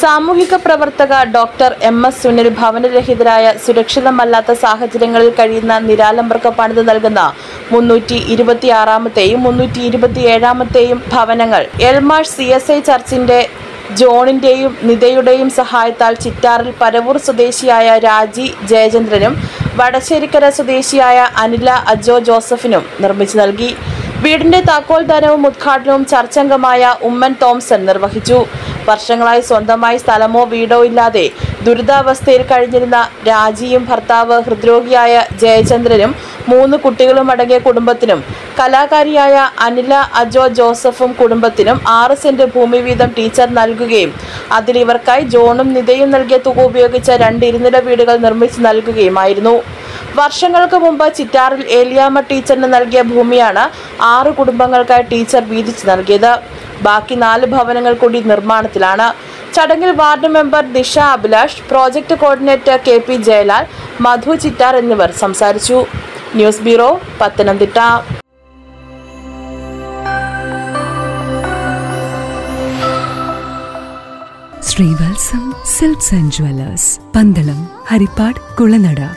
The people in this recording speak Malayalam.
സാമൂഹിക പ്രവർത്തക ഡോക്ടർ എം എസ് സുനിൽ ഭവനരഹിതരായ സുരക്ഷിതമല്ലാത്ത സാഹചര്യങ്ങളിൽ കഴിയുന്ന നിരാലംബർക്ക് പണിത് നൽകുന്ന മുന്നൂറ്റി ഇരുപത്തിയാറാമത്തെയും മുന്നൂറ്റി ഇരുപത്തിയേഴാമത്തെയും ഭവനങ്ങൾ എൽമാഷ് സി എസ് ഐ ചർച്ചിന്റെ ജോണിന്റെയും നിതയുടെയും സഹായത്താൽ ചിറ്റാറിൽ പരവൂർ സ്വദേശിയായ രാജി ജയചന്ദ്രനും വടശ്ശേരിക്കര സ്വദേശിയായ അനില അജോ ജോസഫിനും നിർമ്മിച്ചു നൽകി വീടിന്റെ താക്കോൽദാനവും ഉദ്ഘാടനവും ചർച്ചംഗമായ ഉമ്മൻ തോംസൺ നിർവഹിച്ചു വർഷങ്ങളായി സ്വന്തമായി സ്ഥലമോ വീടോ ഇല്ലാതെ ദുരിതാവസ്ഥയിൽ കഴിഞ്ഞിരുന്ന രാജിയും ഭർത്താവ് ഹൃദ്രോഗിയായ ജയചന്ദ്രനും മൂന്ന് കുട്ടികളും അടങ്ങിയ കുടുംബത്തിനും കലാകാരിയായ അനില അജോ ജോസഫും കുടുംബത്തിനും ആറ് സെന്റ് ഭൂമി വീതം ടീച്ചർ നൽകുകയും അതിൽ ഇവർക്കായി ജോണും നിതയും നൽകിയ തുക ഉപയോഗിച്ച് രണ്ട് ഇരുനില വീടുകൾ നിർമ്മിച്ചു നൽകുകയുമായിരുന്നു വർഷങ്ങൾക്ക് മുമ്പ് ചിറ്റാറിൽ ഏലിയാമ്മ ടീച്ചറിന് നൽകിയ ഭൂമിയാണ് ആറ് കുടുംബങ്ങൾക്കായി ടീച്ചർ വീതിച്ചു നൽകിയത് ബാക്കി നാല് ഭവനങ്ങൾ കൂടി നിർമ്മാണത്തിലാണ് ചടങ്ങിൽ ward member Disha Abhilash project coordinator K P Jayalal Madhu Chittar എന്നിവർ സംസാരിച്ചു news bureau Pathanamthitta Sreevalsam silks and jewellers Pandalam Haripad Kulanada